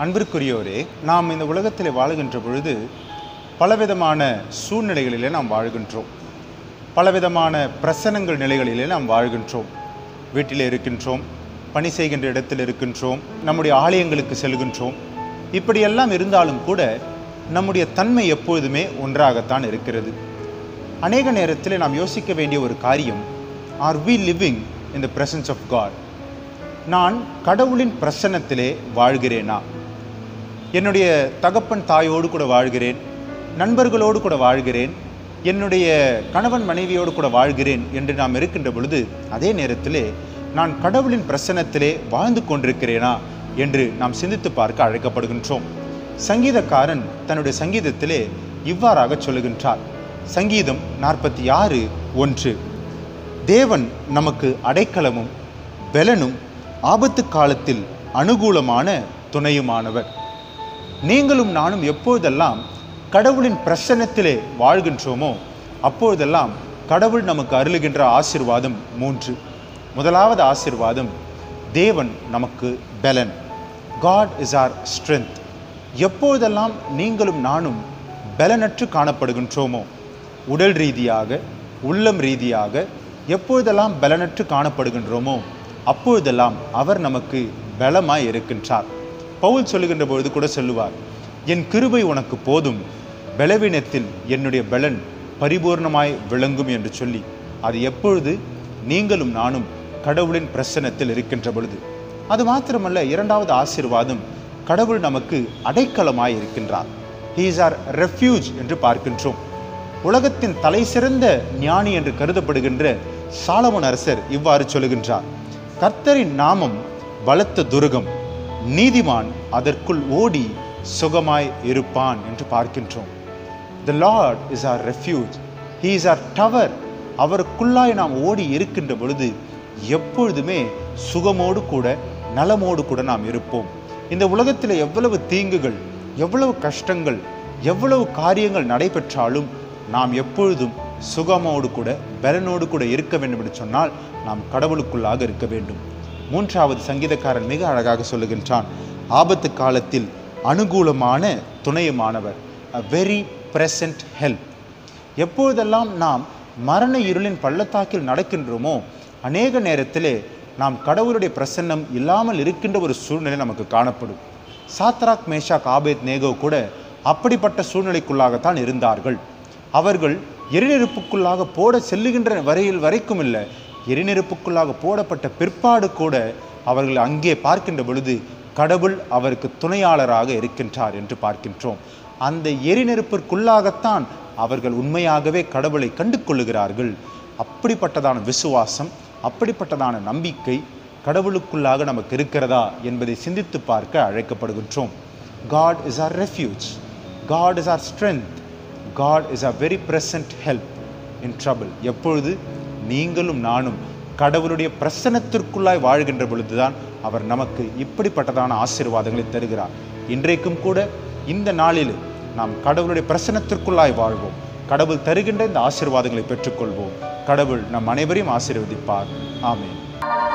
அன்பிற்குரியோரே நாம் இந்த உலகத்தில் வாழுகின்ற பொழுது பலவிதமான சூழ்நிலைகளிலே நாம் வாழ்கின்றோம் பலவிதமான பிரசனங்கள் நிலைகளிலே நாம் வாழ்கின்றோம் வீட்டில் இருக்கின்றோம் பணி செய்கின்ற இடத்தில் இருக்கின்றோம் நம்முடைய ஆலயங்களுக்கு செல்கின்றோம் இப்படியெல்லாம் இருந்தாலும் கூட நம்முடைய தன்மை எப்பொழுதுமே ஒன்றாகத்தான் இருக்கிறது அநேக நேரத்தில் நாம் யோசிக்க வேண்டிய ஒரு காரியம் are we living in the presence of God நான் கடவுளின் பிரசன்னத்திலே வாழ்கிறேனா என்னுடைய தகப்பன் தாயோடு கூட வாழ்கிறேன் நண்பர்களோடு கூட வாழ்கிறேன் என்னுடைய கணவன் மனைவியோடு கூட வாழ்கிறேன் என்று நாம் இருக்கின்ற பொழுது அதே நேரத்திலே நான் கடவுளின் பிரசன்னத்திலே வாழ்ந்து கொண்டிருக்கிறேனா என்று நாம் சிந்தித்து பார்க்க அழைக்கப்படுகின்றோம் சங்கீதக்காரன் தன்னுடைய சங்கீதத்திலே இவ்வாறாக சொல்லுகின்றார் சங்கீதம் நாற்பத்தி ஆறு ஒன்று தேவன் நமக்கு அடைக்கலமும் பெலனும் ஆபத்து காலத்தில் அனுகூலமான துணையுமானவர் நீங்களும் நானும் எப்பொழுதெல்லாம் கடவுளின் பிரசன்னத்திலே வாழ்கின்றோமோ அப்பொழுதெல்லாம் கடவுள் நமக்கு அருளுகின்ற ஆசிர்வாதம் மூன்று முதலாவது ஆசிர்வாதம் தேவன் நமக்கு பெலன் காட் இஸ் ஆர் ஸ்ட்ரென்த் எப்பொழுதெல்லாம் நீங்களும் நானும் பலனற்று காணப்படுகின்றோமோ உடல் ரீதியாக உள்ளம் ரீதியாக எப்பொழுதெல்லாம் பலனற்று காணப்படுகின்றோமோ அப்பொழுதெல்லாம் அவர் நமக்கு பலமாய் இருக்கின்றார் பவுல் சொல்லுகின்ற பொழுது கூட சொல்லுவார் என் கிருபை உனக்கு போதும் பலவீனத்தில் என்னுடைய பலன் பரிபூர்ணமாய் விளங்கும் என்று சொல்லி அது எப்பொழுது நீங்களும் நானும் கடவுளின் பிரசன்னத்தில் இருக்கின்ற பொழுது அது மாத்திரமல்ல இரண்டாவது ஆசீர்வாதம் கடவுள் நமக்கு அடைக்கலமாய் இருக்கின்றார் ஹீ இஸ் ஆர் ரெஃப்யூஜ் என்று பார்க்கின்றோம் உலகத்தின் தலை சிறந்த ஞானி என்று கருதப்படுகின்ற சாலமன் அரசர் இவ்வாறு சொல்லுகின்றார் கர்த்தரின் நாமம் பலத்த துருகம் நீதிமான் அதற்குள் ஓடி சுகமாய் இருப்பான் என்று பார்க்கின்றோம் the Lord is our refuge he is our tower அவருக்குள்ளாய் நாம் ஓடி இருக்கின்ற பொழுது எப்பொழுதுமே சுகமோடு கூட நலமோடு கூட நாம் இருப்போம் இந்த உலகத்தில் எவ்வளவு தீங்குகள் எவ்வளவு கஷ்டங்கள் எவ்வளவு காரியங்கள் நடைபெற்றாலும் நாம் எப்பொழுதும் சுகமோடு கூட பலனோடு கூட இருக்க வேண்டும் என்று சொன்னால் நாம் கடவுளுக்குள்ளாக இருக்க வேண்டும் மூன்றாவது சங்கீதக்காரன் மிக அழகாக சொல்லுகின்றான் ஆபத்து காலத்தில் அனுகூலமான துணையுமானவர் அ வெரி present ஹெல்ப் எப்பொழுதெல்லாம் நாம் மரண இருளின் பள்ளத்தாக்கில் நடக்கின்றோமோ அநேக நேரத்திலே நாம் கடவுளுடைய பிரசன்னம் இல்லாமல் இருக்கின்ற ஒரு சூழ்நிலை நமக்கு காணப்படும் சாத்ராக் மேஷாக் ஆபேத் நேகோ கூட அப்படிப்பட்ட சூழ்நிலைக்குள்ளாகத்தான் இருந்தார்கள் அவர்கள் எரிநெருப்புக்குள்ளாக போட செல்லுகின்ற வரையில் வரைக்கும் இல்லை எரிநெருப்புக்குள்ளாக போடப்பட்ட பிற்பாடு கூட அவர்கள் அங்கே பார்க்கின்ற பொழுது கடவுள் அவருக்கு துணையாளராக இருக்கின்றார் என்று பார்க்கின்றோம் அந்த எரிநெருப்பிற்குள்ளாகத்தான் அவர்கள் உண்மையாகவே கடவுளை கண்டு கொள்ளுகிறார்கள் அப்படிப்பட்டதான விசுவாசம் அப்படிப்பட்டதான நம்பிக்கை கடவுளுக்குள்ளாக நமக்கு இருக்கிறதா என்பதை சிந்தித்து பார்க்க அழைக்கப்படுகின்றோம் God is our refuge God is our strength God is a very present help in trouble எப்பொழுது நீங்களும் நானும் கடவுளுடைய பிரசனத்திற்குள்ளாய் வாழ்கின்ற பொழுதுதான் அவர் நமக்கு இப்படிப்பட்டதான ஆசீர்வாதங்களை தருகிறார் இன்றைக்கும் கூட இந்த நாளில் நாம் கடவுளுடைய பிரசனத்திற்குள்ளாய் வாழ்வோம் கடவுள் தருகின்ற இந்த ஆசீர்வாதங்களை பெற்றுக்கொள்வோம் கடவுள் நம் அனைவரையும் ஆசீர்வதிப்பார் ஆமென்